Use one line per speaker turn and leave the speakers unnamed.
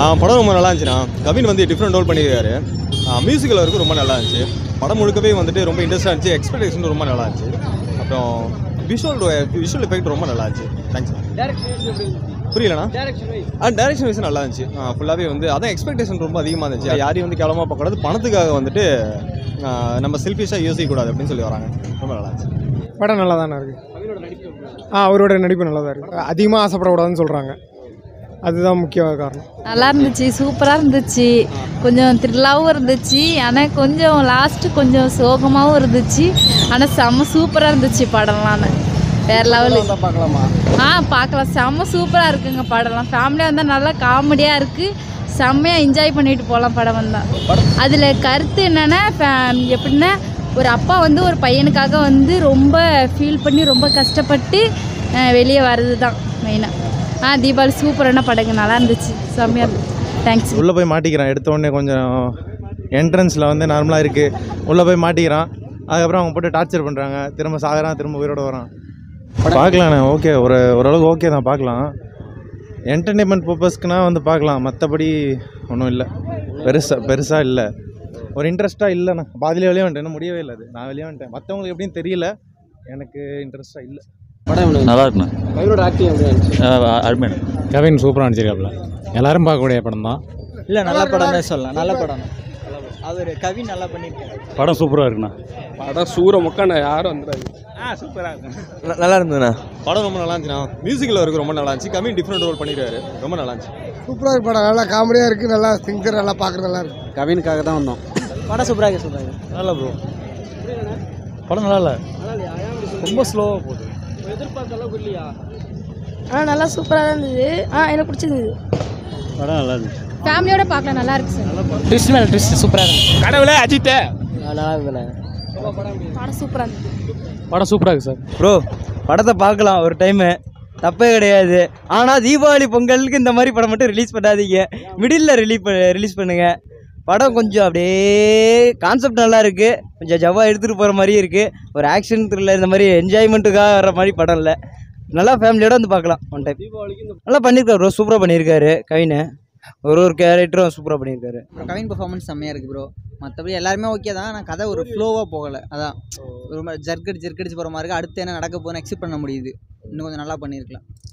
ஆ படம் ரொம்ப நல்லா இருந்துச்சுண்ணா கவின் வந்து டிஃப்ரெண்ட் ரோல் பண்ணியிருக்காரு மியூசிக்கல் வரைக்கும் ரொம்ப நல்லா இருந்துச்சு படம் முழுக்கவே வந்துட்டு ரொம்ப இன்ட்ரெஸ்டாக இருந்துச்சு எக்ஸ்பெக்டேஷன் ரொம்ப நல்லா இருந்துச்சு அப்புறம் விஷுவல் விஷுவல் எஃபெக்ட் ரொம்ப நல்லா இருந்துச்சு தேங்க்ஸ் புரியலண்ணா ஆ டேரக்ஷன் வைஸ் நல்லா இருந்துச்சு ஃபுல்லாகவே வந்து அதான் எக்ஸ்பெக்டேஷன் ரொம்ப அதிகமாக இருந்துச்சு யாரையும் வந்து கேவலமாக பார்க்கக்கூடாது பணத்துக்காக வந்துட்டு ஆ, நம்ம செல்ஃபிஷாக யோசிக்கக்கூடாது அப்படின்னு சொல்லி வராங்க ரொம்ப நல்லா இருந்துச்சு
படம் நல்லா தானே இருக்கு ஆ அவரோட நடிப்பு நல்லா தான் இருக்கு அதிகமாக ஆசைப்படக்கூடாதுன்னு சொல்கிறாங்க அதுதான் முக்கிய காரணம்
நல்லா இருந்துச்சு சூப்பராக இருந்துச்சு கொஞ்சம் த்ரில்லாகவும் இருந்துச்சு ஆனால் கொஞ்சம் லாஸ்ட்டு கொஞ்சம் சோகமாகவும் இருந்துச்சு ஆனால் செம்ம சூப்பராக இருந்துச்சு படம்லாம் வேறு லெவலு
பார்க்கலாமா
ஆ பார்க்கலாம் செம்ம சூப்பராக இருக்குங்க படம்லாம் ஃபேமிலியாக வந்தால் நல்லா காமெடியாக இருக்குது செம்மையாக என்ஜாய் பண்ணிட்டு போகலாம் படம் வந்தால் அதில் கருத்து என்னென்னா எப்படின்னா ஒரு அப்பா வந்து ஒரு பையனுக்காக வந்து ரொம்ப ஃபீல் பண்ணி ரொம்ப கஷ்டப்பட்டு வெளியே வர்றது தான் மெயினாக ஆ தீபாவளி சூப்பரான படங்க நல்லா இருந்துச்சு செம்மையாக இருந்துச்சு தேங்க்ஸ்
உள்ளே போய் மாட்டிக்கிறான் எடுத்த உடனே கொஞ்சம் என்ட்ரன்ஸில் வந்து நார்மலாக இருக்குது உள்ளே போய் மாட்டிக்கிறான் அதுக்கப்புறம் அவங்க போட்டு டார்ச்சர் பண்ணுறாங்க திரும்ப சாகுறான் திரும்ப உயிரோட வரான் பார்க்கலாண்ணே ஓகே ஒரு ஓரளவுக்கு ஓகே தான் பார்க்கலாம் என்டர்டெயின்மெண்ட் பர்பஸ்க்குனா வந்து பார்க்கலாம் மற்றபடி ஒன்றும் இல்லை பெருசாக பெருசாக இல்லை ஒரு இன்ட்ரெஸ்ட்டாக இல்லைண்ணா பாதியிலே வெளியே வந்துட்டேன் இன்னும் முடியவே இல்லை அது நான் வெளியே வந்துட்டேன் மற்றவங்களுக்கு எப்படின்னு தெரியல எனக்கு இன்ட்ரெஸ்ட்டாக இல்லை
நல்லா இருக்குண்ணா
கவினோட ஆக்டிங் எப்படி இருந்துச்சு
அருமையான
கவின் சூப்பராக நடிச்சிருக்காப்புல எல்லாரும் பார்க்கக்கூடிய படம் தான்
இல்லை நல்ல படம்னே சொல்லலாம் நல்ல படம் அவர் கவி நல்லா பண்ணியிருக்காரு
படம் சூப்பராக இருக்குண்ணா
படம் சூர முக்கான யாரும் வந்துடாது
நல்லா இருந்ததுண்ணா படம் ரொம்ப நல்லா இருந்துச்சுண்ணா மியூசிக்கல் வரைக்கும் ரொம்ப நல்லா இருந்துச்சு கவின் டிஃப்ரெண்ட் ரோல் பண்ணியிருக்காரு ரொம்ப நல்லா இருந்துச்சு
சூப்பராக இருக்கு படம் நல்லா காமெடியாக இருக்குது நல்லா சிங்கர் நல்லா பார்க்குறது நல்லா இருக்கு
கவினுக்காக தான் வந்தோம் படம் சூப்பராக இருக்கு சூப்பராக
நல்லா ப்ரோ படம் நல்லா இல்லை ரொம்ப ஸ்லோவாக போகுது
ஆ நல்லா சூப்பராக தான் இருந்தது ஆ எனக்கு பிடிச்சிருந்தது
படம் நல்லா இருந்துச்சு
ஃபேமிலியோட பார்க்கலாம் நல்லா இருக்கு சார்
ட்விஸ்ட் மேலே ட்விஸ்ட் சூப்பராக இருக்கு
கடவுளே அஜித்தே
நல்லா இருக்குல்ல
படம் சூப்பராக இருந்தது
படம் சூப்பராக இருக்குது சார்
ப்ரோ படத்தை பார்க்கலாம் ஒரு டைமு தப்பே கிடையாது ஆனால் தீபாவளி பொங்கலுக்கு இந்த மாதிரி படம் மட்டும் ரிலீஸ் பண்ணாதீங்க மிடில் ரிலீஸ் ரிலீஸ் பண்ணுங்க படம் கொஞ்சம் அப்படியே கான்செப்ட் நல்லா இருக்குது கொஞ்சம் ஜவ்வா எடுத்துகிட்டு போகிற மாதிரி இருக்குது ஒரு ஆக்ஷன் த்ரில்லர் இந்த மாதிரி என்ஜாய்மெண்ட்டுக்காக வர மாதிரி படம் இல்லை நல்லா ஃபேமிலியோட வந்து பார்க்கலாம் ஒன் டைம் நல்லா பண்ணியிருக்காரு ப்ரோ சூப்பராக பண்ணியிருக்காரு கவினை ஒரு ஒரு கேரக்டரும் சூப்பராக பண்ணியிருக்காரு
கவின் பெர்ஃபார்மன்ஸ் செம்மையாக இருக்குது ப்ரோ மற்றபடி எல்லாருமே ஓகே தான் ஆனால் கதை ஒரு ஃப்ளோவாக போகலை அதான் ரொம்ப ஜர்க்கடிச்சு ஜர்க்கடிச்சு போகிற மாதிரி இருக்கு அடுத்து என்ன நடக்க போகுதுன்னு எக்ஸ்பெக்ட் பண்ண முடியுது இன்னும் கொஞ்சம் நல்லா பண்ணியிருக்கலாம்